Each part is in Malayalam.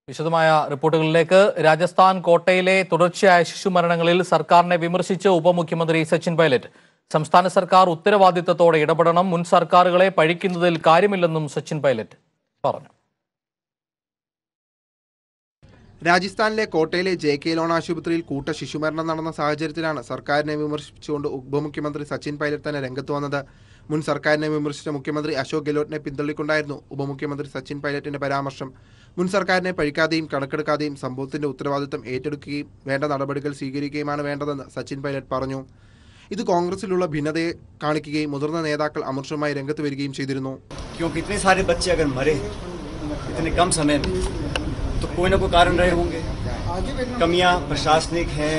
വിശദമായ റിപ്പോർട്ടുകളിലേക്ക് രാജസ്ഥാൻ കോട്ടയിലെ തുടർച്ചയായ ശിശുമരണങ്ങളിൽ സർക്കാരിനെ വിമർശിച്ച് ഉപമുഖ്യമന്ത്രി സച്ചിൻ പൈലറ്റ് സംസ്ഥാന സർക്കാർ ഉത്തരവാദിത്തത്തോടെ ഇടപെടണം മുൻ സർക്കാരുകളെ പഴിക്കുന്നതിൽ കാര്യമില്ലെന്നും സച്ചിൻ പൈലറ്റ് പറഞ്ഞു രാജസ്ഥാനിലെ കോട്ടയിലെ ജെ കെ ലോൺ ആശുപത്രിയിൽ കൂട്ട ശിശുമരണം നടന്ന സാഹചര്യത്തിലാണ് സർക്കാരിനെ വിമർശിച്ചുകൊണ്ട് ഉപമുഖ്യമന്ത്രി സച്ചിൻ പൈലറ്റ് തന്നെ രംഗത്ത് വന്നത് മുൻ സർക്കാരിനെ വിമർശിച്ച മുഖ്യമന്ത്രി അശോക് ഗെഹ്ലോട്ടിനെ പിന്തള്ളിക്കൊണ്ടായിരുന്നു ഉപമുഖ്യമന്ത്രി സച്ചിൻ പൈലറ്റിന്റെ പരാമർശം മുൻ സർക്കാരിനെ പഴിക്കാതെയും കണക്കെടുക്കാതെയും സംഭവത്തിന്റെ ഉത്തരവാദിത്തം ഏറ്റെടുക്കുകയും വേണ്ട നടപടികൾ സ്വീകരിക്കുകയുമാണ് വേണ്ടതെന്ന് സച്ചിൻ പൈലറ്റ് പറഞ്ഞു ഇത് കോൺഗ്രസിലുള്ള ഭിന്നതയെ കാണിക്കുകയും മുതിർന്ന നേതാക്കൾ അമർഷമായി രംഗത്ത് വരികയും ചെയ്തിരുന്നു क्योंकि इतने सारे बच्चे अगर मरे इतने कम समय में तो कोई ना कोई कारण रहे होंगे कमियां प्रशासनिक हैं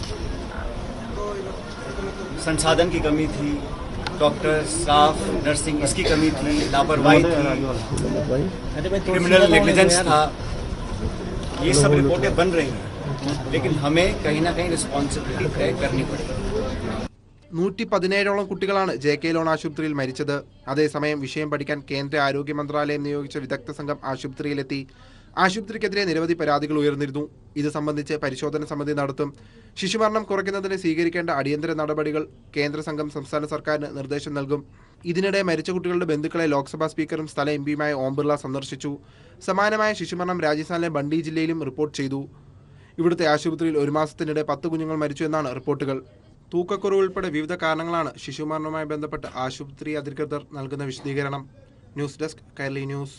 संसाधन की कमी थी डॉक्टर स्टाफ नर्सिंग इसकी कमी थी लापरवाही थी क्रिमिनल नेग्लिजेंस था ये सब रिपोर्टें बन रही हैं लेकिन हमें कहीं ना कहीं रिस्पॉन्सिबिलिटी तय करनी पड़ेगी നൂറ്റി പതിനേഴോളം കുട്ടികളാണ് ജെ കെ ലോൺ ആശുപത്രിയിൽ മരിച്ചത് അതേസമയം വിഷയം പഠിക്കാൻ കേന്ദ്ര ആരോഗ്യ മന്ത്രാലയം നിയോഗിച്ച വിദഗ്ധ സംഘം ആശുപത്രിയിലെത്തി ആശുപത്രിക്കെതിരെ നിരവധി പരാതികൾ ഉയർന്നിരുന്നു ഇത് സംബന്ധിച്ച് പരിശോധന സമിതി നടത്തും ശിശുമരണം കുറയ്ക്കുന്നതിന് സ്വീകരിക്കേണ്ട അടിയന്തര നടപടികൾ കേന്ദ്ര സംഘം സംസ്ഥാന സർക്കാരിന് നിർദ്ദേശം നൽകും ഇതിനിടെ മരിച്ച കുട്ടികളുടെ ബന്ധുക്കളെ ലോക്സഭാ സ്പീക്കറും സ്ഥല എം പിയുമായ ഓം ബിർള സന്ദർശിച്ചു സമാനമായ ശിശുമരണം രാജസ്ഥാനിലെ ബണ്ടി ജില്ലയിലും റിപ്പോർട്ട് ചെയ്തു ഇവിടുത്തെ ആശുപത്രിയിൽ ഒരു മാസത്തിനിടെ പത്ത് കുഞ്ഞുങ്ങൾ മരിച്ചു എന്നാണ് റിപ്പോർട്ടുകൾ തൂക്കക്കുറവ് ഉൾപ്പെടെ വിവിധ കാരണങ്ങളാണ് ശിശുമരണവുമായി ബന്ധപ്പെട്ട് ആശുപത്രി അധികൃതർ നൽകുന്ന വിശദീകരണം news desk Kairali news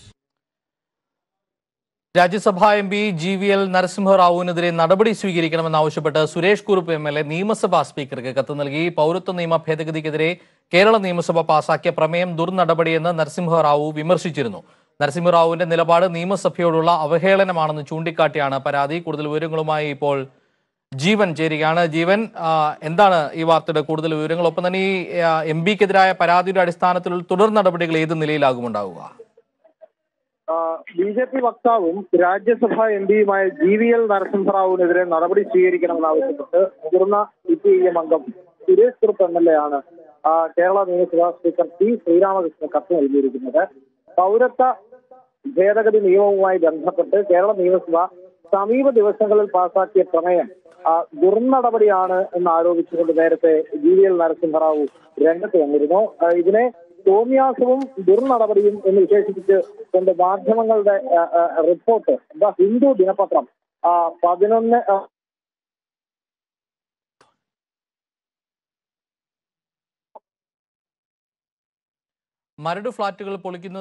Rajya Sabha M P G V L നരസിംഹറാവുവിനെതിരെ നടപടി സ്വീകരിക്കണമെന്നാവശ്യപ്പെട്ട് Suresh Kurup M L A നിയമസഭാ സ്പീക്കർക്ക് കത്ത് നൽകി പൗരത്വ നിയമ ഭേദഗതിക്കെതിരെ കേരള നിയമസഭ പാസാക്കിയ പ്രമേയം ദുർനടപടിയെന്ന് നരസിംഹറാവു വിമർശിച്ചിരുന്നു നരസിംഹറാവുവിന്റെ നിലപാട് നിയമസഭയോടുള്ള അവഹേളനമാണെന്ന് ചൂണ്ടിക്കാട്ടിയാണ് പരാതി കൂടുതൽ വിവരങ്ങളുമായി ഇപ്പോൾ ജീവൻ ചേരുകയാണ് ജീവൻ ആ, എന്താണ് ഈ വാർത്തയുടെ കൂടുതൽ വിവരങ്ങൾ ഒപ്പം തന്നെ ഈ എം പിക്കെതിരായ പരാതിയുടെ അടിസ്ഥാനത്തിൽ തുടർ നടപടികൾ ഏത് നിലയിലാകുമുണ്ടാവുക ബി ജെ പി വക്താവും രാജ്യസഭാ എം പിയുമായ ജി വി എൽ നരസിംഹറാവുവിനെതിരെ നടപടി സ്വീകരിക്കണമെന്നാവശ്യപ്പെട്ട് മുതിർന്ന സി പി ഐ എം അംഗം Suresh Kurup M L A ആണ് ആ, കേരള നിയമസഭാ സ്പീക്കർ പി ശ്രീരാമകൃഷ്ണൻ കത്ത് നൽകിയിരിക്കുന്നത് പൗരത്വ ഭേദഗതി നിയമവുമായി ബന്ധപ്പെട്ട് കേരള നിയമസഭ സമീപ ദിവസങ്ങളിൽ പാസാക്കിയ പ്രമേയം ആ, ദുർനടപടിയാണ് എന്ന് ആരോപിച്ചുകൊണ്ട് നേരത്തെ ജി വി എൽ നരസിംഹറാവു രംഗത്ത് വന്നിരുന്നു ആ, ഇതിനെ തോന്നിയാസവും ദുർനടപടിയും എന്ന് വിശേഷിപ്പിച്ച് കൊണ്ട് മാധ്യമങ്ങളുടെ ആ, ആ, റിപ്പോർട്ട് ദ ഹിന്ദു ദിനപത്രം ആ, പതിനൊന്ന് ആ, മരട് ഫ്ളാറ്റുകൾ പൊളിക്കുന്ന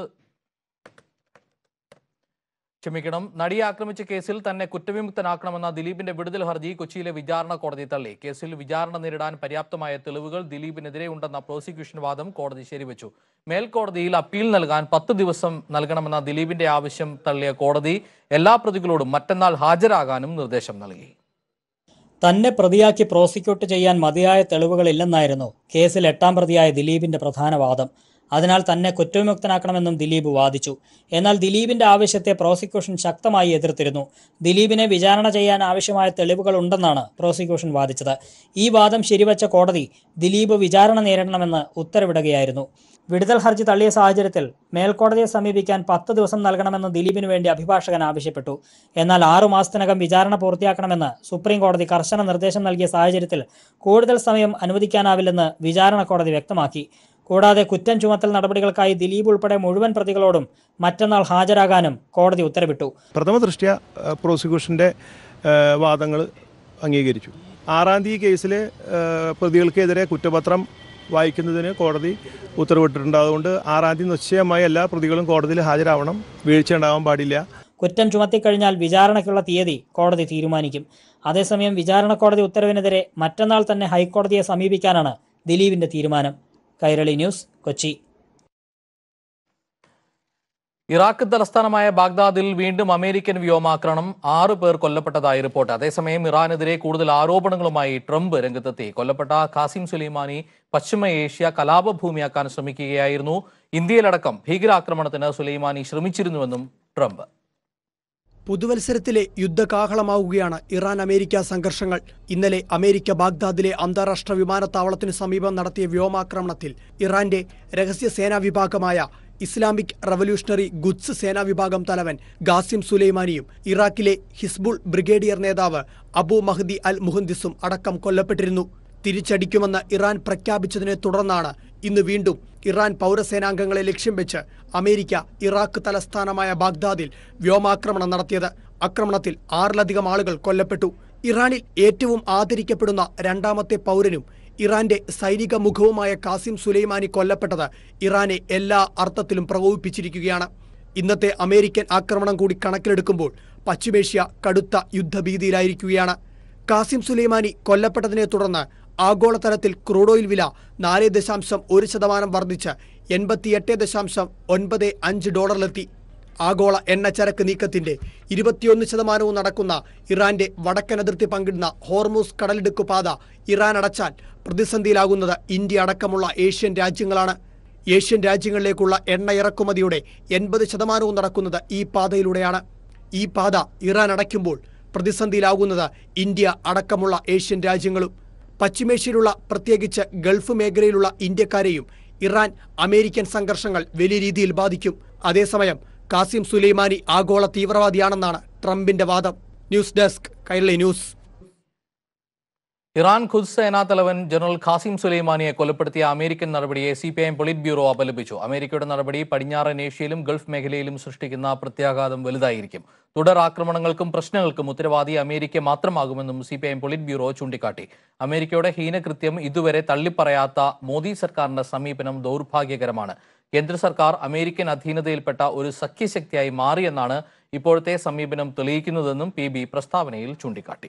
ക്ഷമിക്കണം നടിയെ ആക്രമിച്ച കേസിൽ തന്നെ കുറ്റവിമുക്തനാക്കണമെന്ന ദിലീപിന്റെ വിടുതൽ ഹർജി കൊച്ചിയിലെ വിചാരണ കോടതി തള്ളി കേസിൽ വിചാരണ നേരിടാൻ പര്യാപ്തമായ തെളിവുകൾ ദിലീപിനെതിരെ ഉണ്ടെന്ന പ്രോസിക്യൂഷൻ വാദം കോടതി ശരിവച്ചു മേൽക്കോടതിയിൽ അപ്പീൽ നൽകാൻ പത്ത് ദിവസം നൽകണമെന്ന ദിലീപിന്റെ ആവശ്യം തള്ളിയ കോടതി എല്ലാ പ്രതികളോടും മറ്റന്നാൾ ഹാജരാകാനും നിർദ്ദേശം നൽകി തന്നെ പ്രതിയാക്കി പ്രോസിക്യൂട്ട് ചെയ്യാൻ മതിയായ തെളിവുകളില്ലെന്നായിരുന്നു കേസിൽ എട്ടാം പ്രതിയായ ദിലീപിന്റെ പ്രധാന വാദം അതിനാൽ തന്നെ കുറ്റവിമുക്തനാക്കണമെന്നും ദിലീപ് വാദിച്ചു എന്നാൽ ദിലീപിന്റെ ആവശ്യത്തെ പ്രോസിക്യൂഷൻ ശക്തമായി എതിർത്തിരുന്നു ദിലീപിനെ വിചാരണ ചെയ്യാൻ ആവശ്യമായ തെളിവുകൾ ഉണ്ടെന്നാണ് പ്രോസിക്യൂഷൻ വാദിച്ചത് ഈ വാദം ശരിവച്ച കോടതി ദിലീപ് വിചാരണ നേരിടണമെന്ന് ഉത്തരവിടുകയായിരുന്നു വിടുതൽ ഹർജി തള്ളിയ സാഹചര്യത്തിൽ മേൽക്കോടതിയെ സമീപിക്കാൻ പത്ത് ദിവസം നൽകണമെന്ന് ദിലീപിന് വേണ്ടി അഭിഭാഷകൻ ആവശ്യപ്പെട്ടു എന്നാൽ ആറു മാസത്തിനകം വിചാരണ പൂർത്തിയാക്കണമെന്ന് സുപ്രീം കോടതി കർശന നിർദ്ദേശം നൽകിയ സാഹചര്യത്തിൽ കൂടുതൽ സമയം അനുവദിക്കാനാവില്ലെന്ന് വിചാരണ കോടതി വ്യക്തമാക്കി കൂടാതെ കുറ്റം ചുമത്തൽ നടപടികൾക്കായി ദിലീപ് ഉൾപ്പെടെ മുഴുവൻ പ്രതികളോടും മറ്റന്നാൾ ഹാജരാകാനും കോടതി ഉത്തരവിട്ടു പ്രഥമ ദൃഷ്ട്യ പ്രോസിക്യൂഷൻ്റെ വാദങ്ങൾ അംഗീകരിച്ചു ആറാം തീയതി കേസിൽ പ്രതികൾക്കെതിരെ കുറ്റപത്രം വായിക്കുന്നതിന് കോടതി ഉത്തരവിട്ടിട്ടുണ്ട് അതുകൊണ്ട് ആറാം തീയതി നിശ്ചയമായി എല്ലാ പ്രതികളും കോടതിയിൽ ഹാജരാവണം വീഴ്ച ഉണ്ടാവാൻ പാടില്ല കുറ്റം ചുമത്തിക്കഴിഞ്ഞാൽ വിചാരണയ്ക്കുള്ള തീയതി കോടതി തീരുമാനിക്കും അതേസമയം വിചാരണ കോടതി ഉത്തരവിനെതിരെ മറ്റന്നാൾ തന്നെ ഹൈക്കോടതിയെ സമീപിക്കാനാണ് ദിലീപിന്റെ തീരുമാനം കൈരളി ന്യൂസ് കൊച്ചി ഇറാഖ് തലസ്ഥാനമായ ബാഗ്ദാദിൽ വീണ്ടും അമേരിക്കൻ വ്യോമാക്രമണം ആറ് പേർ കൊല്ലപ്പെട്ടതായി റിപ്പോർട്ട് അതേസമയം ഇറാനെതിരെ കൂടുതൽ ആരോപണങ്ങളുമായി ട്രംപ് രംഗത്തെത്തി കൊല്ലപ്പെട്ട ഖാസിം സുലൈമാനി പശ്ചിമ ഏഷ്യ കലാപഭൂമിയാക്കാൻ ശ്രമിക്കുകയായിരുന്നു ഇന്ത്യയിലടക്കം ഭീകരാക്രമണത്തിന് സുലൈമാനി ശ്രമിച്ചിരുന്നുവെന്നും ട്രംപ് പുതുവത്സരത്തിലെ യുദ്ധകാഹളമാവുകയാണ് ഇറാൻ അമേരിക്ക സംഘർഷങ്ങൾ ഇന്നലെ അമേരിക്ക ബാഗ്ദാദിലെ അന്താരാഷ്ട്ര വിമാനത്താവളത്തിന് സമീപം നടത്തിയ വ്യോമാക്രമണത്തിൽ ഇറാന്റെ രഹസ്യ സേനാ വിഭാഗമായ ഇസ്ലാമിക് റവല്യൂഷണറി ഗുഡ്സ് സേനാ വിഭാഗം തലവൻ ഗാസിം സുലൈമാനിയും ഇറാഖിലെ ഹിസ്ബുൾ ബ്രിഗേഡിയർ നേതാവ് അബു മഹദി അൽ മുഹന്ദിസും അടക്കം കൊല്ലപ്പെട്ടിരുന്നു തിരിച്ചടിക്കുമെന്ന് ഇറാൻ പ്രഖ്യാപിച്ചതിനെ തുടർന്നാണ് ഇന്ന് വീണ്ടും ഇറാൻ പൗരസേനാംഗങ്ങളെ ലക്ഷ്യം വെച്ച് അമേരിക്ക ഇറാഖ് തലസ്ഥാനമായ ബാഗ്ദാദിൽ വ്യോമാക്രമണം നടത്തിയത് ആക്രമണത്തിൽ ആറിലധികം ആളുകൾ കൊല്ലപ്പെട്ടു ഇറാനിൽ ഏറ്റവും ആദരിക്കപ്പെടുന്ന രണ്ടാമത്തെ പൗരനും ഇറാന്റെ സൈനിക മുഖവുമായ കാസിം സുലൈമാനി കൊല്ലപ്പെട്ടത് ഇറാനെ എല്ലാ അർത്ഥത്തിലും പ്രകോപിപ്പിച്ചിരിക്കുകയാണ് ഇന്നത്തെ അമേരിക്കൻ ആക്രമണം കൂടി കണക്കിലെടുക്കുമ്പോൾ പശ്ചിമേഷ്യ കടുത്ത യുദ്ധഭീതിയിലായിരിക്കുകയാണ് കാസിം സുലൈമാനി കൊല്ലപ്പെട്ടതിനെ തുടർന്ന് ആഗോളതലത്തിൽ ക്രൂഡ് ഓയിൽ വില നാല് ദശാംശം ഒരു ശതമാനം വർദ്ധിച്ച് എൺപത്തിയെട്ട് ദശാംശം ഒൻപത് അഞ്ച് ഡോളറിലെത്തി ആഗോള എണ്ണച്ചരക്ക് നീക്കത്തിന്റെ ഇരുപത്തിയൊന്ന് ശതമാനവും നടക്കുന്ന ഇറാന്റെ വടക്കൻ അതിർത്തി പങ്കിടുന്ന ഹോർമൂസ് കടലിടുക്ക് പാത ഇറാൻ അടച്ചാൽ പ്രതിസന്ധിയിലാകുന്നത് ഇന്ത്യ അടക്കമുള്ള ഏഷ്യൻ രാജ്യങ്ങളാണ് ഏഷ്യൻ രാജ്യങ്ങളിലേക്കുള്ള എണ്ണ ഇറക്കുമതിയുടെ എൺപത് ശതമാനവും നടക്കുന്നത് ഈ പാതയിലൂടെയാണ് ഈ പാത ഇറാൻ അടയ്ക്കുമ്പോൾ പ്രതിസന്ധിയിലാകുന്നത് ഇന്ത്യ അടക്കമുള്ള ഏഷ്യൻ രാജ്യങ്ങളും പശ്ചിമേഷ്യയിലുള്ള പ്രത്യേകിച്ച് ഗൾഫ് മേഖലയിലുള്ള ഇന്ത്യക്കാരെയും ഇറാൻ അമേരിക്കൻ സംഘർഷങ്ങൾ വലിയ രീതിയിൽ ബാധിക്കും അതേസമയം കാസിം സുലൈമാനി ആഗോള തീവ്രവാദിയാണെന്നാണ് ട്രംപിന്റെ വാദം news desk Kairali news Iran Quds സേനാ തലവൻ ജനറൽ ഖാസിം സുലൈമാനിയെ കൊലപ്പെടുത്തിയ അമേരിക്കൻ നടപടിയെ C P I M polit bureau അപലപിച്ചു അമേരിക്കയുടെ നടപടി പടിഞ്ഞാറൻ ഏഷ്യയിലും ഗൾഫ് മേഖലയിലും സൃഷ്ടിക്കുന്ന പ്രത്യാഘാതം വലുതായിരിക്കും തുടർ ആക്രമണങ്ങൾക്കും പ്രശ്നങ്ങൾക്കും ഉത്തരവാദി അമേരിക്ക മാത്രമാകുമെന്നും C P I M polit bureau ചൂണ്ടിക്കാട്ടി അമേരിക്കയുടെ ഹീനകൃത്യം ഇതുവരെ തള്ളിപ്പറയാത്ത മോദി സർക്കാരിന്റെ സമീപനം ദൗർഭാഗ്യകരമാണ് കേന്ദ്ര സർക്കാർ അമേരിക്കൻ അധീനതയിൽപ്പെട്ട ഒരു സഖ്യശക്തിയായി മാറിയെന്നാണ് ഇപ്പോഴത്തെ സമീപനം തെളിയിക്കുന്നതെന്നും പി ബി പ്രസ്താവനയിൽ ചൂണ്ടിക്കാട്ടി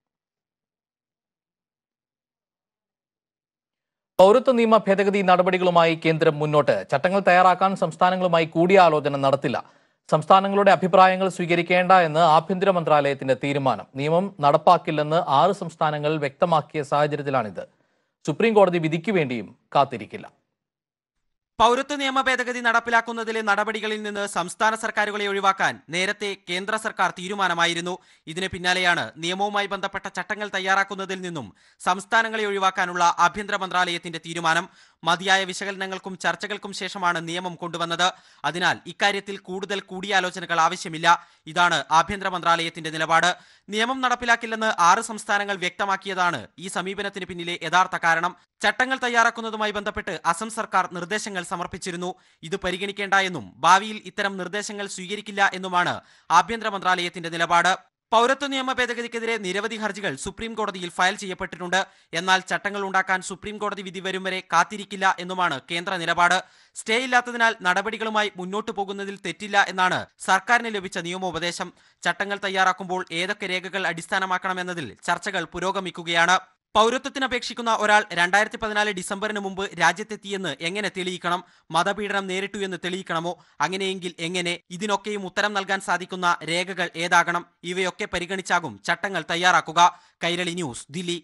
പൗരത്വ നിയമ ഭേദഗതി നടപടികളുമായി കേന്ദ്രം മുന്നോട്ട് ചട്ടങ്ങൾ തയ്യാറാക്കാൻ സംസ്ഥാനങ്ങളുമായി കൂടിയാലോചന നടത്തില്ല സംസ്ഥാനങ്ങളുടെ അഭിപ്രായങ്ങൾ സ്വീകരിക്കേണ്ട എന്ന് ആഭ്യന്തര മന്ത്രാലയത്തിന്റെ തീരുമാനം നിയമം നടപ്പാക്കില്ലെന്ന് ആറ് സംസ്ഥാനങ്ങൾ വ്യക്തമാക്കിയ സാഹചര്യത്തിലാണിത് സുപ്രീം കോടതി വിധിക്ക് വേണ്ടിയും കാത്തിരിക്കില്ല പൗരത്വ നിയമ ഭേദഗതി നടപ്പിലാക്കുന്നതിലെ നടപടികളിൽ നിന്ന് സംസ്ഥാന സർക്കാരുകളെ ഒഴിവാക്കാൻ നേരത്തെ കേന്ദ്ര സർക്കാർ തീരുമാനമായിരുന്നു ഇതിന് പിന്നാലെയാണ് നിയമവുമായി ബന്ധപ്പെട്ട ചട്ടങ്ങൾ തയ്യാറാക്കുന്നതിൽ നിന്നും സംസ്ഥാനങ്ങളെ ഒഴിവാക്കാനുള്ള ആഭ്യന്തര മന്ത്രാലയത്തിന്റെ തീരുമാനം മതിയായ വിശകലനങ്ങൾക്കും ചർച്ചകൾക്കും ശേഷമാണ് നിയമം കൊണ്ടുവന്നത് അതിനാൽ ഇക്കാര്യത്തിൽ കൂടുതൽ കൂടിയാലോചനകൾ ആവശ്യമില്ല ഇതാണ് ആഭ്യന്തര മന്ത്രാലയത്തിന്റെ നിലപാട് നിയമം നടപ്പിലാക്കില്ലെന്ന് ആറ് സംസ്ഥാനങ്ങൾ വ്യക്തമാക്കിയതാണ് ഈ സമീപനത്തിന് പിന്നിലെ യഥാർത്ഥ കാരണം ചട്ടങ്ങൾ തയ്യാറാക്കുന്നതുമായി ബന്ധപ്പെട്ട് അസം സർക്കാർ നിർദ്ദേശങ്ങൾ സമർപ്പിച്ചിരുന്നു ഇത് പരിഗണിക്കേണ്ട എന്നും ഭാവിയിൽ ഇത്തരം നിർദ്ദേശങ്ങൾ സ്വീകരിക്കില്ല എന്നുമാണ് ആഭ്യന്തര മന്ത്രാലയത്തിന്റെ നിലപാട് പൗരത്വ നിയമ ഭേദഗതിക്കെതിരെ നിരവധി ഹർജികൾ സുപ്രീം കോടതിയിൽ ഫയൽ ചെയ്യപ്പെട്ടിട്ടുണ്ട് എന്നാൽ ചട്ടങ്ങൾ ഉണ്ടാക്കാൻ സുപ്രീം കോടതി വിധി വരും വരെ കാത്തിരിക്കില്ല എന്നുമാണ് കേന്ദ്ര നിലപാട് സ്റ്റേ ഇല്ലാത്തതിനാൽ നടപടികളുമായി മുന്നോട്ടു പോകുന്നതിൽ തെറ്റില്ല എന്നാണ് സർക്കാരിന് ലഭിച്ച നിയമോപദേശം ചട്ടങ്ങൾ തയ്യാറാക്കുമ്പോൾ ഏതൊക്കെ രേഖകൾ അടിസ്ഥാനമാക്കണമെന്നതിൽ ചർച്ചകൾ പുരോഗമിക്കുകയാണ് പൗരത്വത്തിന് അപേക്ഷിക്കുന്ന ഒരാൾ രണ്ടായിരത്തി പതിനാല് ഡിസംബറിന് മുമ്പ് രാജ്യത്തെത്തിയെന്ന് എങ്ങനെ തെളിയിക്കണം മതപീഡനം നേരിട്ടു എന്ന് തെളിയിക്കണമോ അങ്ങനെയെങ്കിൽ എങ്ങനെ ഇതിനൊക്കെയും ഉത്തരം നൽകാൻ സാധിക്കുന്ന രേഖകൾ ഏതാകണം ഇവയൊക്കെ പരിഗണിച്ചാകും ചട്ടങ്ങൾ തയ്യാറാക്കുക കൈരളി ന്യൂസ് ദില്ലി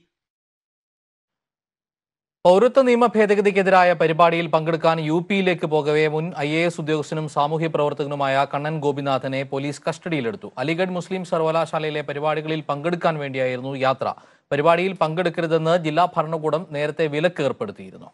പൗരത്വ നിയമ ഭേദഗതിക്കെതിരായ പരിപാടിയിൽ പങ്കെടുക്കാൻ യു പിയിലേക്ക് പോകവെ മുൻ ഐ എ എസ് ഉദ്യോഗസ്ഥനും സാമൂഹ്യ പ്രവർത്തകനുമായ കണ്ണൻ ഗോപിനാഥനെ പോലീസ് കസ്റ്റഡിയിലെടുത്തു അലിഗഡ് മുസ്ലിം സർവകലാശാലയിലെ പരിപാടികളിൽ പങ്കെടുക്കാൻ വേണ്ടിയായിരുന്നു യാത്ര പരിപാടിയിൽ പങ്കെടുക്കരുതെന്ന് ജില്ലാ ഭരണകൂടം നേരത്തെ വിലക്ക് ഏർപ്പെടുത്തിയിരുന്നു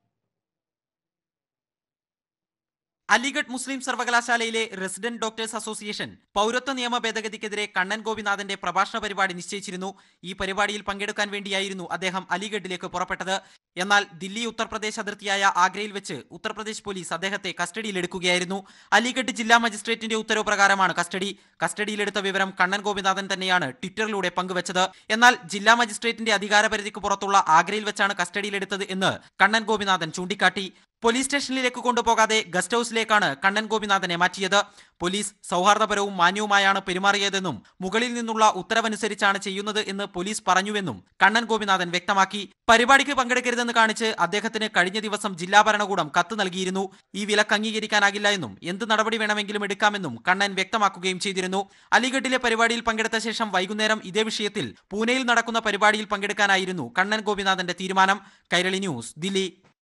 അലിഗഡ് മുസ്ലിം സർവകലാശാലയിലെ റെസിഡന്റ് ഡോക്ടേഴ്സ് അസോസിയേഷൻ പൗരത്വ നിയമ ഭേദഗതിക്കെതിരെ കണ്ണൻ ഗോപിനാഥന്റെ പ്രഭാഷണ പരിപാടി നിശ്ചയിച്ചിരുന്നു ഈ പരിപാടിയിൽ പങ്കെടുക്കാൻ വേണ്ടിയായിരുന്നു അദ്ദേഹം അലിഗഡിലേക്ക് പുറപ്പെട്ടത് എന്നാൽ ദില്ലി ഉത്തർപ്രദേശ് അതിർത്തിയായ ആഗ്രയിൽ വെച്ച് ഉത്തർപ്രദേശ് പോലീസ് അദ്ദേഹത്തെ കസ്റ്റഡിയിലെടുക്കുകയായിരുന്നു അലിഗഡ് ജില്ലാ മജിസ്ട്രേറ്റിന്റെ ഉത്തരവ് പ്രകാരമാണ് കസ്റ്റഡി കസ്റ്റഡിയിലെടുത്ത വിവരം കണ്ണൻ ഗോപിനാഥൻ തന്നെയാണ് ട്വിറ്ററിലൂടെ പങ്കുവച്ചത് എന്നാൽ ജില്ലാ മജിസ്ട്രേറ്റിന്റെ അധികാരപരിധിക്ക് പുറത്തുള്ള ആഗ്രയിൽ വെച്ചാണ് കസ്റ്റഡിയിലെടുത്തത് എന്ന് കണ്ണൻ ഗോപിനാഥൻ ചൂണ്ടിക്കാട്ടി പോലീസ് സ്റ്റേഷനിലേക്ക് കൊണ്ടുപോകാതെ ഗസ്റ്റ് ഹൌസിലേക്കാണ് കണ്ണൻ ഗോപിനാഥനെ മാറ്റിയത് പോലീസ് സൗഹാർദ്ദപരവും മാന്യവുമായാണ് പെരുമാറിയതെന്നും മുകളിൽ നിന്നുള്ള ഉത്തരവനുസരിച്ചാണ് ചെയ്യുന്നത് എന്ന് പോലീസ് പറഞ്ഞുവെന്നും കണ്ണൻ ഗോപിനാഥൻ വ്യക്തമാക്കി പരിപാടിക്ക് പങ്കെടുക്കരുതെന്ന് കാണിച്ച് അദ്ദേഹത്തിന് കഴിഞ്ഞ ദിവസം ജില്ലാ ഭരണകൂടം കത്ത് നൽകിയിരുന്നു ഈ വിലക്ക് അംഗീകരിക്കാനാകില്ല എന്നും എന്ത് നടപടി വേണമെങ്കിലും എടുക്കാമെന്നും കണ്ണൻ വ്യക്തമാക്കുകയും ചെയ്തിരുന്നു അലിഗഡിലെ പരിപാടിയിൽ പങ്കെടുത്ത ശേഷം വൈകുന്നേരം ഇതേ വിഷയത്തിൽ പൂനെയിൽ നടക്കുന്ന പരിപാടിയിൽ പങ്കെടുക്കാനായിരുന്നു കണ്ണൻ ഗോപിനാഥന്റെ തീരുമാനം കൈരളി ന്യൂസ് ദില്ലി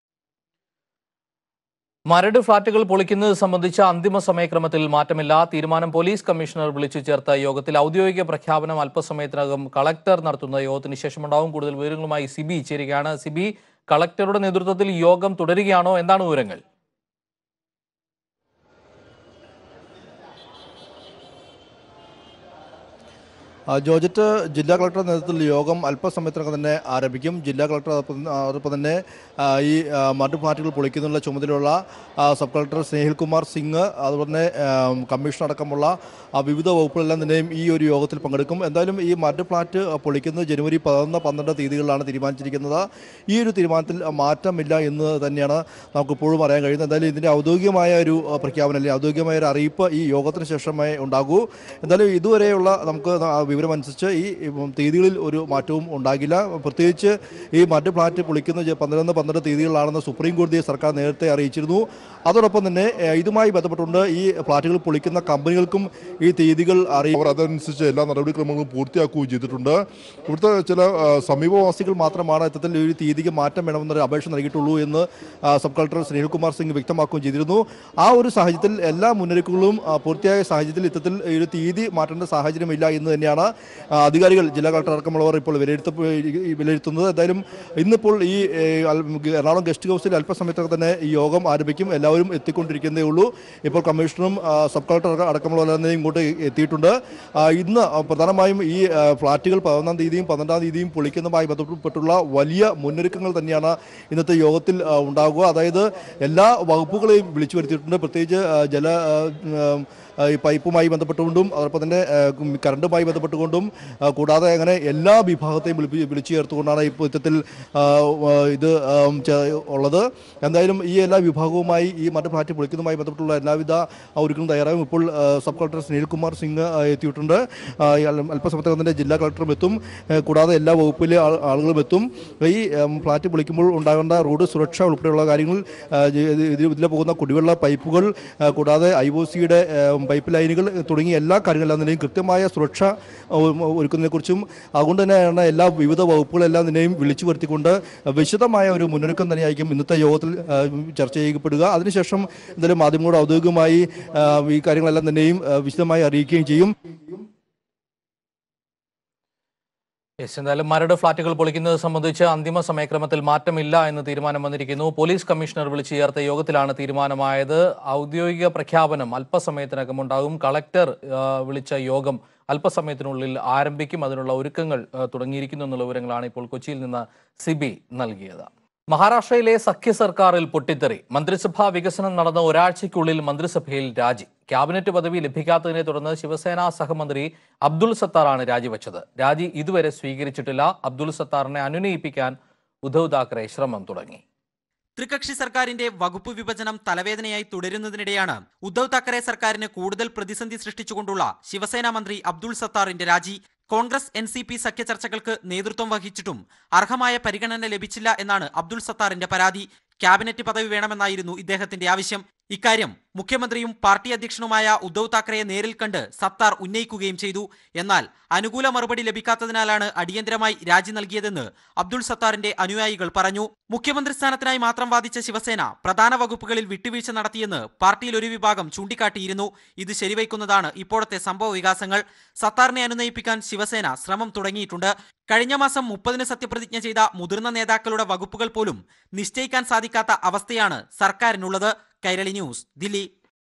മരട് ഫ്ളാറ്റുകൾ പൊളിക്കുന്നത് സംബന്ധിച്ച അന്തിമ സമയക്രമത്തിൽ മാറ്റമില്ല തീരുമാനം പോലീസ് കമ്മീഷണർ വിളിച്ചു ചേർത്ത യോഗത്തിൽ ഔദ്യോഗിക പ്രഖ്യാപനം അല്പസമയത്തിനകം കളക്ടർ നടത്തുന്ന യോഗത്തിന് ശേഷമുണ്ടാവും കൂടുതൽ വിവരങ്ങളുമായി സിബി ചേരുകയാണ് സിബി കളക്ടറുടെ നേതൃത്വത്തിൽ യോഗം തുടരുകയാണോ എന്താണ് വിവരങ്ങൾ ആ, ജോർജറ്റ് ജില്ലാ കളക്ടറുടെ നേതൃത്വത്തിൽ യോഗം അല്പസമയത്തിനകം തന്നെ ആരംഭിക്കും ജില്ലാ കളക്ടർ അതോടൊപ്പം അതോടൊപ്പം തന്നെ ആ, ഈ ആ, മഡ് ഫ്ലാറ്റുകൾ പൊളിക്കുന്നതിനുള്ള ചുമതലയുള്ള ആ, സബ് കളക്ടർ സ്നേഹിൽ കുമാർ സിംഗ് അതുപോലെ തന്നെ ആ, കമ്മീഷണർ അടക്കമുള്ള ആ, വിവിധ വകുപ്പുകളെല്ലാം തന്നെയും ഈ ഒരു യോഗത്തിൽ പങ്കെടുക്കും എന്തായാലും ഈ മഡ് ഫ്ലാറ്റ് പൊളിക്കുന്നത് ജനുവരി പതിനൊന്ന് പന്ത്രണ്ട് തീയതികളിലാണ് തീരുമാനിച്ചിരിക്കുന്നത് ഈ ഒരു തീരുമാനത്തിൽ മാറ്റമില്ല എന്ന് തന്നെയാണ് നമുക്കിപ്പോഴും അറിയാൻ കഴിയുന്നത് എന്തായാലും ഇതിൻ്റെ ഔദ്യോഗികമായ ഒരു ആ, പ്രഖ്യാപനം അല്ലെങ്കിൽ ഔദ്യോഗികമായ ഒരു അറിയിപ്പ് ഈ യോഗത്തിന് ശേഷമേ ഉണ്ടാകൂ എന്തായാലും ഇതുവരെയുള്ള നമുക്ക് ആ വിവരമനുസരിച്ച് ഈ ഉം, തീയതികളിൽ ഒരു മാറ്റവും ഉണ്ടാകില്ല പ്രത്യേകിച്ച് ഈ മറ്റ് ഫ്ലാറ്റ് പൊളിക്കുന്ന ജ- പന്ത്രണ്ട് പന്ത്രണ്ട് തീയതികളാണെന്ന് സുപ്രീം കോടതിയെ സർക്കാർ നേരത്തെ അറിയിച്ചിരുന്നു അതോടൊപ്പം തന്നെ ഏഹ്, ഇതുമായി ബന്ധപ്പെട്ടുകൊണ്ട് ഈ ഫ്ലാറ്റുകൾ പൊളിക്കുന്ന കമ്പനികൾക്കും ഈ തീയതികൾ അറിയിക്കും അവർ അതനുസരിച്ച് എല്ലാ നടപടിക്രമങ്ങളും പൂർത്തിയാക്കുകയും ചെയ്തിട്ടുണ്ട് ഇവിടുത്തെ ചില ആ, സമീപവാസികൾ മാത്രമാണ് ഇത്തരത്തിൽ ഒരു തീയതിക്ക് മാറ്റം വേണമെന്നൊരു അപേക്ഷ നൽകിയിട്ടുള്ളൂ എന്ന് ആ, സബ് കളക്ടർ സ്നേഹിൽകുമാർ സിംഗ് വ്യക്തമാക്കുകയും ചെയ്തിരുന്നു ആ ഒരു സാഹചര്യത്തിൽ എല്ലാ മുന്നൊരുക്കങ്ങളും ആ, പൂർത്തിയായ സാഹചര്യത്തിൽ ഇത്തരത്തിൽ ഈ ഒരു തീയതി മാറ്റേണ്ട സാഹചര്യമില്ല എന്ന് തന്നെയാണ് ആ, അധികാരികൾ ജില്ലാ കളക്ടർ അടക്കമുള്ളവർ ഇപ്പോൾ വിലയിരുത്ത വിലയിരുത്തുന്നത് എന്തായാലും ഇന്നിപ്പോൾ ഈ ഏ, അൽ- എറണാകുളം ഗസ്റ്റ് ഹൗസിൽ അല്പസമയത്തൊക്കെ തന്നെ ഈ യോഗം ആരംഭിക്കും എല്ലാവരും എത്തിക്കൊണ്ടിരിക്കുന്നേ ഉള്ളൂ ഇപ്പോൾ കമ്മീഷണറും ആ, സബ് കളക്ടർ അടക്കമുള്ളവരെല്ലാം ഇങ്ങോട്ട് എത്തിയിട്ടുണ്ട് ആ, ഇന്ന് പ്രധാനമായും ഈ ആ, ഫ്ളാറ്റുകൾ പതിനൊന്നാം തീയതിയും പന്ത്രണ്ടാം തീയതിയും പൊളിക്കുന്നതുമായി ബന്ധപ്പെട്ടുള്ള വലിയ മുന്നൊരുക്കങ്ങൾ തന്നെയാണ് ഇന്നത്തെ യോഗത്തിൽ ആ, ഉണ്ടാകുക അതായത് എല്ലാ വകുപ്പുകളെയും വിളിച്ചു വരുത്തിയിട്ടുണ്ട് പ്രത്യേകിച്ച് ആ, ജല ആ, ഉം, ആ, ഈ പൈപ്പുമായി ബന്ധപ്പെട്ടുകൊണ്ടും അതോടൊപ്പം തന്നെ ആ, ഉം, കറണ്ടുമായി ബന്ധപ്പെട്ടുകൊണ്ടും ആ, കൂടാതെ അങ്ങനെ എല്ലാ വിഭാഗത്തെയും വിളിപ്പി വിളിച്ചു ചേർത്തുകൊണ്ടാണ് ഇപ്പോൾ ഇത്തരത്തിൽ ആ, ആ, ഇത് ആ, ചെ- ഉള്ളത് എന്തായാലും ഈ എല്ലാ വിഭാഗവുമായി ഈ മറ്റ് ഫ്ലാറ്റ് പൊളിക്കുന്നതുമായി ബന്ധപ്പെട്ടുള്ള എല്ലാവിധ ആ, ഒരുക്കങ്ങളും തയ്യാറാകും ഇപ്പോൾ ആ, സബ് കളക്ടർ സുനിൽകുമാർ സിംഗ് ആ, എത്തിയിട്ടുണ്ട് ആ, ഈ അൽ- അല്പസമയത്തിനകം തന്നെ ജില്ലാ കളക്ടറും എത്തും ആ, കൂടാതെ എല്ലാ വകുപ്പിലെ ആൾ- ആളുകളും എത്തും ഈ ഉം, ഫ്ലാറ്റ് പൊളിക്കുമ്പോൾ ഉണ്ടാകേണ്ട റോഡ് സുരക്ഷ ഉൾപ്പെടെയുള്ള കാര്യങ്ങൾ ആ, ജ- ഇത് ഇതിൽ ഇതിലെ പോകുന്ന കുടിവെള്ള പൈപ്പുകൾ ആ, കൂടാതെ ഐ ഒ സിയുടെ പൈപ്പ് ലൈനുകൾ തുടങ്ങിയ എല്ലാ കാര്യങ്ങളെല്ലാം തന്നെയും കൃത്യമായ സുരക്ഷ ഉം, ഒരുക്കുന്നതിനെക്കുറിച്ചും അതുകൊണ്ട് തന്നെയാണ് എല്ലാ വിവിധ വകുപ്പുകളെല്ലാം തന്നെയും വിളിച്ചു വരുത്തിക്കൊണ്ട് വിശദമായ ഒരു മുന്നൊരുക്കം തന്നെയായിരിക്കും ഇന്നത്തെ യോഗത്തിൽ ആ, ചർച്ച ചെയ്യപ്പെടുക അതിനുശേഷം എന്തായാലും മാധ്യമങ്ങളോട് ഔദ്യോഗികമായി ആ, ഈ കാര്യങ്ങളെല്ലാം തന്നെയും ആ, വിശദമായി അറിയിക്കുകയും ചെയ്യും യെസ് എന്തായാലും മരട് ഫ്ളാറ്റുകൾ പൊളിക്കുന്നത് സംബന്ധിച്ച് അന്തിമ സമയക്രമത്തിൽ മാറ്റമില്ല എന്ന് തീരുമാനം വന്നിരിക്കുന്നു പോലീസ് കമ്മീഷണർ വിളിച്ചു ചേർത്ത യോഗത്തിലാണ് തീരുമാനമായത് ഔദ്യോഗിക പ്രഖ്യാപനം അല്പസമയത്തിനകം ഉണ്ടാകും കളക്ടർ ആ, വിളിച്ച യോഗം അല്പസമയത്തിനുള്ളിൽ ആരംഭിക്കും അതിനുള്ള ഒരുക്കങ്ങൾ ആ, തുടങ്ങിയിരിക്കുന്നു എന്നുള്ള വിവരങ്ങളാണ് ഇപ്പോൾ കൊച്ചിയിൽ നിന്ന് സിബി നൽകിയത് മഹാരാഷ്ട്രയിലെ സഖ്യ സർക്കാരിൽ പൊട്ടിത്തെറി മന്ത്രിസഭാ വികസനം നടന്ന ഒരാഴ്ചയ്ക്കുള്ളിൽ മന്ത്രിസഭയിൽ രാജി ക്യാബിനറ്റ് പദവി ലഭിക്കാത്തതിനെ തുടർന്ന് ശിവസേന സഹമന്ത്രി അബ്ദുൾ സത്താറാണ് രാജിവെച്ചത് രാജി ഇതുവരെ സ്വീകരിച്ചിട്ടില്ല അബ്ദുൾ സത്താറിനെ അനുനയിപ്പിക്കാൻ ഉദ്ധവ് താക്കറെ ശ്രമം തുടങ്ങി ത്രികക്ഷി സർക്കാരിന്റെ വകുപ്പ് വിഭജനം തലവേദനയായി തുടരുന്നതിനിടെയാണ് ഉദ്ധവ് താക്കറെ സർക്കാരിന് കൂടുതൽ പ്രതിസന്ധി സൃഷ്ടിച്ചുകൊണ്ടുള്ള ശിവസേന മന്ത്രി അബ്ദുൾ സത്താറിന്റെ രാജി കോൺഗ്രസ് എൻ സി പി സഖ്യ ചർച്ചകൾക്ക് നേതൃത്വം വഹിച്ചിട്ടും അർഹമായ പരിഗണന ലഭിച്ചില്ല എന്നാണ് അബ്ദുൾ സത്താറിന്റെ പരാതി ക്യാബിനറ്റ് പദവി വേണമെന്നായിരുന്നു ഇദ്ദേഹത്തിന്റെ ആവശ്യം ഇക്കാര്യം മുഖ്യമന്ത്രിയും പാർട്ടി അധ്യക്ഷനുമായ ഉദ്ധവ് താക്കറെയെ നേരിൽ കണ്ട് സത്താർ ഉന്നയിക്കുകയും ചെയ്തു എന്നാൽ അനുകൂല മറുപടി ലഭിക്കാത്തതിനാലാണ് അടിയന്തരമായി രാജി നൽകിയതെന്ന് അബ്ദുൾ സത്താറിന്റെ അനുയായികൾ പറഞ്ഞു മുഖ്യമന്ത്രി സ്ഥാനത്തിനായി മാത്രം വാദിച്ച ശിവസേന പ്രധാന വകുപ്പുകളിൽ വിട്ടുവീഴ്ച നടത്തിയെന്ന് പാർട്ടിയിൽ ഒരു വിഭാഗം ചൂണ്ടിക്കാട്ടിയിരുന്നു ഇത് ശരിവയ്ക്കുന്നതാണ് ഇപ്പോഴത്തെ സംഭവ വികാസങ്ങൾ സത്താറിനെ അനുനയിപ്പിക്കാൻ ശിവസേന ശ്രമം തുടങ്ങിയിട്ടുണ്ട് കഴിഞ്ഞ മാസം മുപ്പതിന് സത്യപ്രതിജ്ഞ ചെയ്ത മുതിർന്ന നേതാക്കളുടെ വകുപ്പുകൾ പോലും നിശ്ചയിക്കാൻ സാധിക്കാത്ത അവസ്ഥയാണ് സർക്കാരിനുള്ളത് കൈരളി ന്യൂസ് ദില്ലി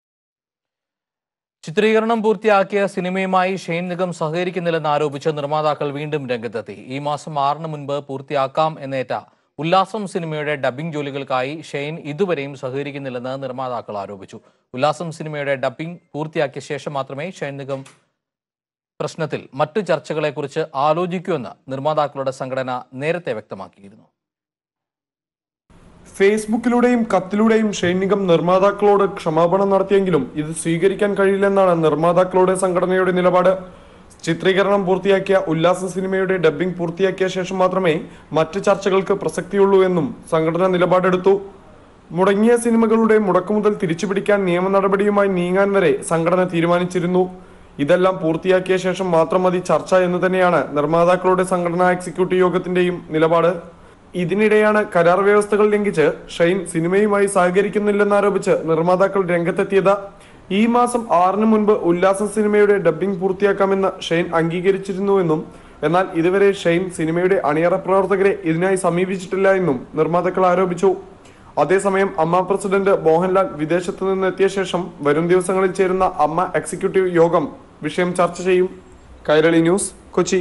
ചിത്രീകരണം പൂർത്തിയാക്കിയ സിനിമയുമായി ഷെയ്ൻ നിഗം സഹകരിക്കുന്നില്ലെന്ന് ആരോപിച്ച് നിർമ്മാതാക്കൾ വീണ്ടും രംഗത്തെത്തി ഈ മാസം ആറിന് മുൻപ് പൂർത്തിയാക്കാം എന്നേറ്റ ഉല്ലാസം സിനിമയുടെ ഡബ്ബിംഗ് ജോലികൾക്കായി ഷെയ്ൻ ഇതുവരെയും സഹകരിക്കുന്നില്ലെന്ന് നിർമ്മാതാക്കൾ ആരോപിച്ചു ഉല്ലാസം സിനിമയുടെ ഡബ്ബിംഗ് പൂർത്തിയാക്കിയ ശേഷം മാത്രമേ ഷെയ്ൻ നിഗം പ്രശ്നത്തിൽ മറ്റു ചർച്ചകളെക്കുറിച്ച് ആലോചിക്കൂവെന്ന് നിർമ്മാതാക്കളുടെ സംഘടന നേരത്തെ വ്യക്തമാക്കിയിരുന്നു ഫേസ്ബുക്കിലൂടെയും കത്തിലൂടെയും ഷെയ്ൻ നിഗം നിർമ്മാതാക്കളോട് ക്ഷമാപണം നടത്തിയെങ്കിലും ഇത് സ്വീകരിക്കാൻ കഴിയില്ലെന്നാണ് നിർമ്മാതാക്കളുടെ സംഘടനയുടെ നിലപാട് ചിത്രീകരണം പൂർത്തിയാക്കിയ ഉല്ലാസ സിനിമയുടെ ഡബ്ബിംഗ് പൂർത്തിയാക്കിയ ശേഷം മാത്രമേ മറ്റ് ചർച്ചകൾക്ക് പ്രസക്തിയുള്ളൂ എന്നും സംഘടന നിലപാടെടുത്തു മുടങ്ങിയ സിനിമകളുടെ മുടക്കുമുതൽ തിരിച്ചുപിടിക്കാൻ നിയമ നടപടിയുമായി നീങ്ങാൻ വരെ സംഘടന തീരുമാനിച്ചിരുന്നു ഇതെല്ലാം പൂർത്തിയാക്കിയ ശേഷം മാത്രം മതി ചർച്ച എന്ന് തന്നെയാണ് നിർമ്മാതാക്കളുടെ സംഘടനാ എക്സിക്യൂട്ടീവ് യോഗത്തിന്റെയും നിലപാട് ഇതിനിടെയാണ് കരാർ വ്യവസ്ഥകൾ ലംഘിച്ച് ഷൈൻ സിനിമയുമായി സഹകരിക്കുന്നില്ലെന്നാരോപിച്ച് നിർമ്മാതാക്കൾ രംഗത്തെത്തിയത് ഈ മാസം ആറിന് മുൻപ് ഉല്ലാസം സിനിമയുടെ ഡബ്ബിംഗ് പൂർത്തിയാക്കാമെന്ന് ഷെയ്ൻ അംഗീകരിച്ചിരുന്നുവെന്നും എന്നാൽ ഇതുവരെ ഷെയ്ൻ സിനിമയുടെ അണിയറ പ്രവർത്തകരെ ഇതിനായി സമീപിച്ചിട്ടില്ല എന്നും നിർമ്മാതാക്കൾ ആരോപിച്ചു അതേസമയം അമ്മ പ്രസിഡന്റ് മോഹൻലാൽ വിദേശത്ത് നിന്ന് എത്തിയ ശേഷം വരും ദിവസങ്ങളിൽ ചേരുന്ന അമ്മ എക്സിക്യൂട്ടീവ് യോഗം വിഷയം ചർച്ച ചെയ്യും കൈരളി ന്യൂസ് കൊച്ചി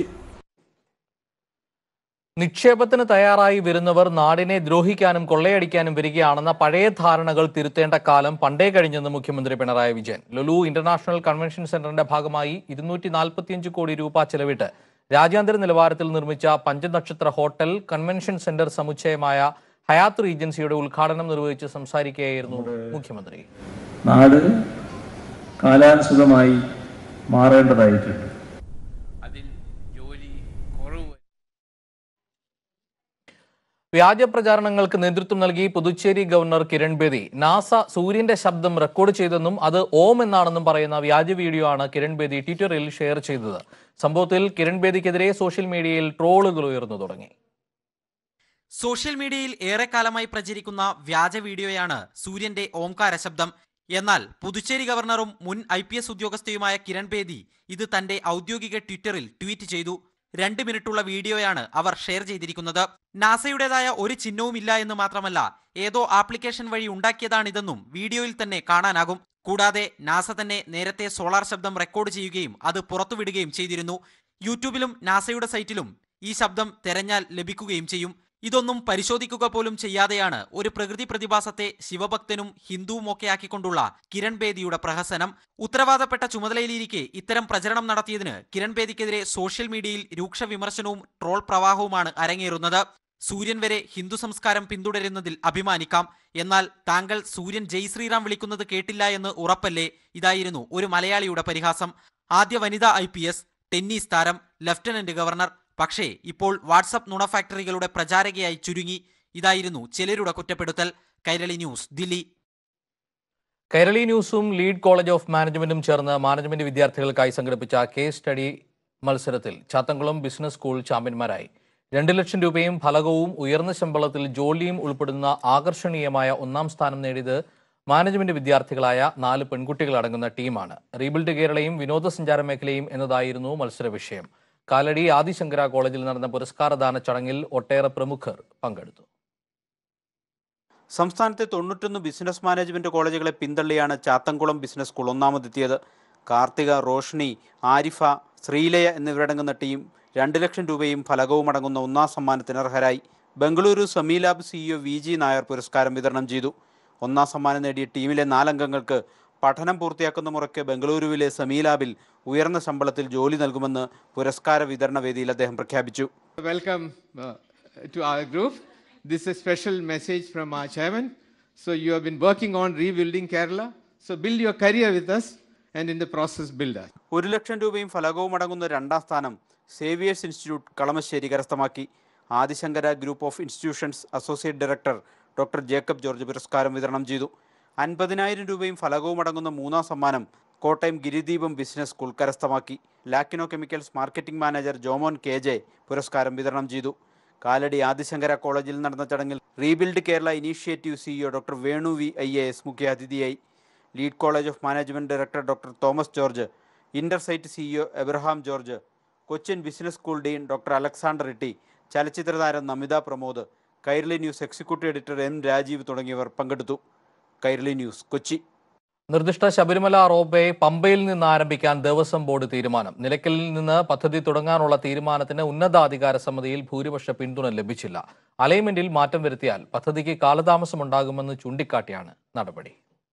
നിക്ഷേപത്തിന് തയ്യാറായി വരുന്നവർ നാടിനെ ദ്രോഹിക്കാനും കൊള്ളയടിക്കാനും വരികയാണെന്ന പഴയ ധാരണകൾ തിരുത്തേണ്ട കാലം പണ്ടേ കഴിഞ്ഞെന്ന് മുഖ്യമന്ത്രി പിണറായി വിജയൻ ലുലു ഇന്റർനാഷണൽ കൺവെൻഷൻ സെന്ററിന്റെ ഭാഗമായി ഇരുന്നൂറ്റി നാൽപ്പത്തിയഞ്ച് കോടി രൂപ ചെലവിട്ട് രാജ്യാന്തര നിലവാരത്തിൽ നിർമ്മിച്ച പഞ്ചനക്ഷത്ര ഹോട്ടൽ കൺവെൻഷൻ സെന്റർ സമുച്ചയമായ ഹയാത്ത് റീജൻസിയുടെ ഉദ്ഘാടനം നിർവഹിച്ച് സംസാരിക്കുകയായിരുന്നു മുഖ്യമന്ത്രി നാട് കാലാനുസൃതമായി മാറേണ്ടതായിട്ടുണ്ട് വ്യാജ പ്രചാരണങ്ങൾക്ക് നേതൃത്വം നൽകി പുതുച്ചേരി ഗവർണർ കിരൺ ബേദി നാസ സൂര്യന്റെ ശബ്ദം റെക്കോർഡ് ചെയ്തെന്നും അത് ഓം എന്നാണെന്നും പറയുന്ന വ്യാജ വീഡിയോ ആണ് കിരൺ ബേദി ട്വിറ്ററിൽ ഷെയർ ചെയ്തത് സംഭവത്തിൽ കിരൺ ബേദിക്കെതിരെ സോഷ്യൽ മീഡിയയിൽ ട്രോളുകൾ ഉയർന്നു തുടങ്ങി സോഷ്യൽ മീഡിയയിൽ ഏറെക്കാലമായി പ്രചരിക്കുന്ന വ്യാജ വീഡിയോയാണ് സൂര്യന്റെ ഓംകാര ശബ്ദം എന്നാൽ പുതുച്ചേരി ഗവർണറും മുൻ ഐ പി എസ് ഉദ്യോഗസ്ഥയുമായ കിരൺ ബേദി ഇത് തന്റെ ഔദ്യോഗിക ട്വിറ്ററിൽ ട്വീറ്റ് ചെയ്തു രണ്ട് മിനിറ്റുള്ള വീഡിയോയാണ് അവർ ഷെയർ ചെയ്തിരിക്കുന്നത് നാസയുടേതായ ഒരു ചിഹ്നവുമില്ല എന്ന് മാത്രമല്ല ഏതോ ആപ്ലിക്കേഷൻ വഴി ഉണ്ടാക്കിയതാണിതെന്നും വീഡിയോയിൽ തന്നെ കാണാനാകും കൂടാതെ നാസ തന്നെ നേരത്തെ സോളാർ ശബ്ദം റെക്കോർഡ് ചെയ്യുകയും അത് പുറത്തുവിടുകയും ചെയ്തിരുന്നു യൂട്യൂബിലും നാസയുടെ സൈറ്റിലും ഈ ശബ്ദം തെരഞ്ഞാൽ ലഭിക്കുകയും ചെയ്യും ഇതൊന്നും പരിശോധിക്കുക പോലും ചെയ്യാതെയാണ് ഒരു പ്രകൃതി പ്രതിഭാസത്തെ ശിവഭക്തനും ഹിന്ദുവുമൊക്കെ ആക്കിക്കൊണ്ടുള്ള കിരൺ ബേദിയുടെ പ്രഹസനം ഉത്തരവാദപ്പെട്ട ചുമതലയിലിരിക്കെ ഇത്തരം പ്രചരണം നടത്തിയതിന് കിരൺ ബേദിക്കെതിരെ സോഷ്യൽ മീഡിയയിൽ രൂക്ഷ വിമർശനവും ട്രോൾ പ്രവാഹവുമാണ് അരങ്ങേറുന്നത് സൂര്യൻ വരെ ഹിന്ദു സംസ്കാരം പിന്തുടരുന്നതിൽ അഭിമാനിക്കാം എന്നാൽ താങ്കൾ സൂര്യൻ ജയ് ശ്രീറാം വിളിക്കുന്നത് കേട്ടില്ല എന്ന് ഉറപ്പല്ലേ ഇതായിരുന്നു ഒരു മലയാളിയുടെ പരിഹാസം ആദ്യ വനിതാ ഐ ടെന്നീസ് താരം ലഫ്റ്റനന്റ് ഗവർണർ പക്ഷേ ഇപ്പോൾ വാട്സപ്പ് നുണ ഫാക്ടറികളുടെ പ്രചാരകയായി ചുരുങ്ങി ഇതായിരുന്നു ചിലരുടെ കുറ്റപ്പെടുത്തൽ കൈരളി ന്യൂസ് ദില്ലി കൈരളി ന്യൂസും ലീഡ് കോളേജ് ഓഫ് മാനേജ്മെന്റും ചേർന്ന് മാനേജ്മെന്റ് വിദ്യാർത്ഥികൾക്കായി സംഘടിപ്പിച്ച കേസ് സ്റ്റഡി മത്സരത്തിൽ ചാത്തംകുളം ബിസിനസ് സ്കൂൾ ചാമ്പ്യന്മാരായി രണ്ട് ലക്ഷം രൂപയും ഫലകവും ഉയർന്ന ശമ്പളത്തിൽ ജോലിയും ഉൾപ്പെടുന്ന ആകർഷണീയമായ ഒന്നാം സ്ഥാനം നേടിയത് മാനേജ്മെന്റ് വിദ്യാർത്ഥികളായ നാല് പെൺകുട്ടികൾ അടങ്ങുന്ന ടീമാണ് റീബിൽഡ് കേരളയും വിനോദസഞ്ചാര മേഖലയും എന്നതായിരുന്നു മത്സര വിഷയം കാലടി ആദിശങ്കര കോളേജിൽ നടന്ന പുരസ്കാരദാന ചടങ്ങിൽ ഒട്ടേറെ പ്രമുഖർ പങ്കെടുത്തു സംസ്ഥാനത്തെ തൊണ്ണൂറ്റൊന്ന് ബിസിനസ് മാനേജ്മെന്റ് കോളേജുകളെ പിന്തള്ളിയാണ് ചാത്തൻകുളം ബിസിനസ് സ്കൂൾ ഒന്നാമതെത്തിയത് കാർത്തിക റോഷ്നി ആരിഫ ശ്രീലയ എന്നിവരടങ്ങുന്ന ടീം രണ്ട് ലക്ഷം രൂപയും ഫലകവും അടങ്ങുന്ന ഒന്നാം സമ്മാനത്തിന് അർഹരായി Bengaluru Sami lab CEO V G Nair പുരസ്കാരം വിതരണം ചെയ്തു ഒന്നാം സമ്മാനം നേടിയ ടീമിലെ നാലംഗങ്ങൾക്ക് പഠനം പൂർത്തിയാക്കുന്ന മുറയ്ക്ക് ബംഗളൂരുവിലെ സമി ലാബിൽ ഉയർന്ന ശമ്പളത്തിൽ ജോലി നൽകുമെന്ന് പുരസ്കാര വിതരണ വേദിയിൽ അദ്ദേഹം പ്രഖ്യാപിച്ചു Welcome uh, to our group. This is a special message from our chairman. So you have been working on rebuilding Kerala. So build your career with us and in the process build us. ഒരു ലക്ഷം രൂപയും ഫലകവും അടങ്ങുന്ന രണ്ടാം സ്ഥാനം സേവിയേഴ്സ് ഇൻസ്റ്റിറ്റ്യൂട്ട് കളമശ്ശേരി കരസ്ഥമാക്കി Adishankara group of institutions associate director doctor Jacob George പുരസ്കാരം വിതരണം ചെയ്തു അൻപതിനായിരം രൂപയും ഫലകവും അടങ്ങുന്ന മൂന്നാം സമ്മാനം കോട്ടയം ഗിരിദീപം ബിസിനസ് സ്കൂൾ കരസ്ഥമാക്കി ലാക്കിനോ chemicals marketing manager Jomon K J പുരസ്കാരം വിതരണം ചെയ്തു കാലടി ആദിശങ്കര കോളേജിൽ നടന്ന ചടങ്ങിൽ rebuild Kerala initiative CEO doctor Venu V I A S മുഖ്യാതിഥിയായി lead college of management director doctor Thomas George ഇന്റർസൈറ്റ് CEO Abraham George Cochin business school dean doctor Alexander Itty ചലച്ചിത്ര താരം Namitha Pramod Kairali news executive editor M Rajeev തുടങ്ങിയവർ പങ്കെടുത്തു കൈരളി ന്യൂസ് കൊച്ചി നിർദ്ദിഷ്ട ശബരിമല റോപ്പേ പമ്പയിൽ നിന്ന് ആരംഭിക്കാൻ ദേവസ്വം ബോർഡ് തീരുമാനം നിലയ്ക്കലിൽ നിന്ന് പദ്ധതി തുടങ്ങാനുള്ള തീരുമാനത്തിന് ഉന്നതാധികാര സമിതിയിൽ ഭൂരിപക്ഷ പിന്തുണ ലഭിച്ചില്ല അലൈൻമെന്റിൽ മാറ്റം വരുത്തിയാൽ പദ്ധതിക്ക് കാലതാമസമുണ്ടാകുമെന്ന് ചൂണ്ടിക്കാട്ടിയാണ് നടപടി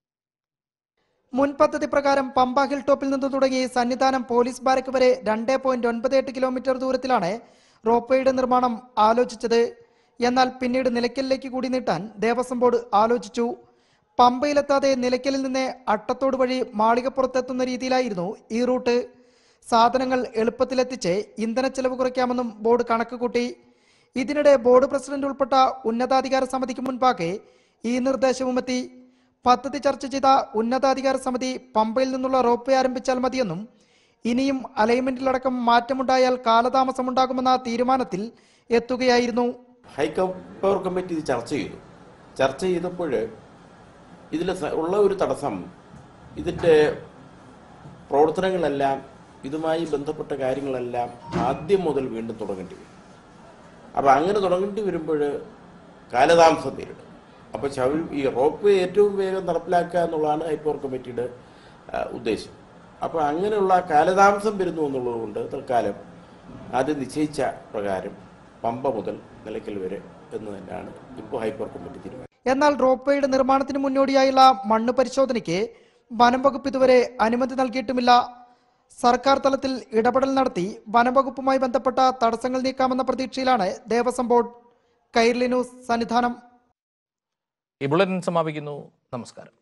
മുൻ പദ്ധതി പ്രകാരം പമ്പ ഹിൽ ടോപ്പിൽ നിന്ന് തുടങ്ങി സന്നിധാനം പോലീസ് ബാരക്ക് വരെ രണ്ട് പോയിന്റ് ഒൻപത് എട്ട് കിലോമീറ്റർ ദൂരത്തിലാണ് റോപ്വേയുടെ നിർമ്മാണം ആലോചിച്ചത് എന്നാൽ പിന്നീട് നിലയ്ക്കലിലേക്ക് കൂടി നീട്ടാൻ ദേവസ്വം ബോർഡ് ആലോചിച്ചു പമ്പയിലെത്താതെ നിലയ്ക്കലിൽ നിന്ന് അട്ടത്തോട് വഴി മാളികപ്പുറത്തെത്തുന്ന രീതിയിലായിരുന്നു ഈ റൂട്ട് സാധനങ്ങൾ എളുപ്പത്തിലെത്തിച്ച് ഇന്ധന ചെലവ് കുറയ്ക്കാമെന്നും ബോർഡ് കണക്ക് കൂട്ടി ഇതിനിടെ ബോർഡ് പ്രസിഡന്റ് ഉൾപ്പെട്ട ഉന്നതാധികാര സമിതിക്ക് മുൻപാകെ ഈ നിർദ്ദേശവുമെത്തി പദ്ധതി ചർച്ച ചെയ്ത ഉന്നതാധികാര സമിതി പമ്പയിൽ നിന്നുള്ള റോപ്പ് ആരംഭിച്ചാൽ മതിയെന്നും ഇനിയും അലൈൻമെന്റിലടക്കം മാറ്റമുണ്ടായാൽ കാലതാമസമുണ്ടാകുമെന്ന തീരുമാനത്തിൽ എത്തുകയായിരുന്നു ഹൈപ്പവർ കമ്മിറ്റി ഇത് ചർച്ച ചെയ്തു ചർച്ച ചെയ്തപ്പോൾ ഇതിൽ ഉള്ള ഒരു തടസ്സം ഇതിൻ്റെ പ്രവർത്തനങ്ങളെല്ലാം ഇതുമായി ബന്ധപ്പെട്ട കാര്യങ്ങളെല്ലാം ആദ്യം മുതൽ വീണ്ടും തുടങ്ങേണ്ടി വരും അപ്പോൾ അങ്ങനെ തുടങ്ങേണ്ടി വരുമ്പോൾ കാലതാമസം നേരിടും അപ്പോൾ ശബരി ഈ റോപ്പ് വേ ഏറ്റവും വേഗം നടപ്പിലാക്കുക എന്നുള്ളതാണ് ഹൈപ്പവർ കമ്മിറ്റിയുടെ ആ, ഉദ്ദേശം അപ്പോൾ അങ്ങനെയുള്ള കാലതാമസം വരുന്നു എന്നുള്ളത് കൊണ്ട് തൽക്കാലം ആദ്യം നിശ്ചയിച്ച പ്രകാരം പമ്പ മുതൽ നിലയ്ക്കൽ വരെ എന്ന് തന്നെയാണ് ഇപ്പോൾ ഹൈപ്പർ കമ്മിറ്റി തീരുമാനം എന്നാൽ റോപ്വേയുടെ നിർമ്മാണത്തിന് മുന്നോടിയായുള്ള മണ്ണ് പരിശോധനയ്ക്ക് വനം വകുപ്പ് ഇതുവരെ അനുമതി നൽകിയിട്ടുമില്ല സർക്കാർ തലത്തിൽ ഇടപെടൽ നടത്തി വനം വകുപ്പുമായി ബന്ധപ്പെട്ട തടസ്സങ്ങൾ നീക്കാമെന്ന പ്രതീക്ഷയിലാണ് ദേവസ്വം ബോർഡ് കൈർലി ന്യൂസ് സന്നിധാനം ഈ ബുള്ളറ്റിൻ സമാപിക്കുന്നു നമസ്കാരം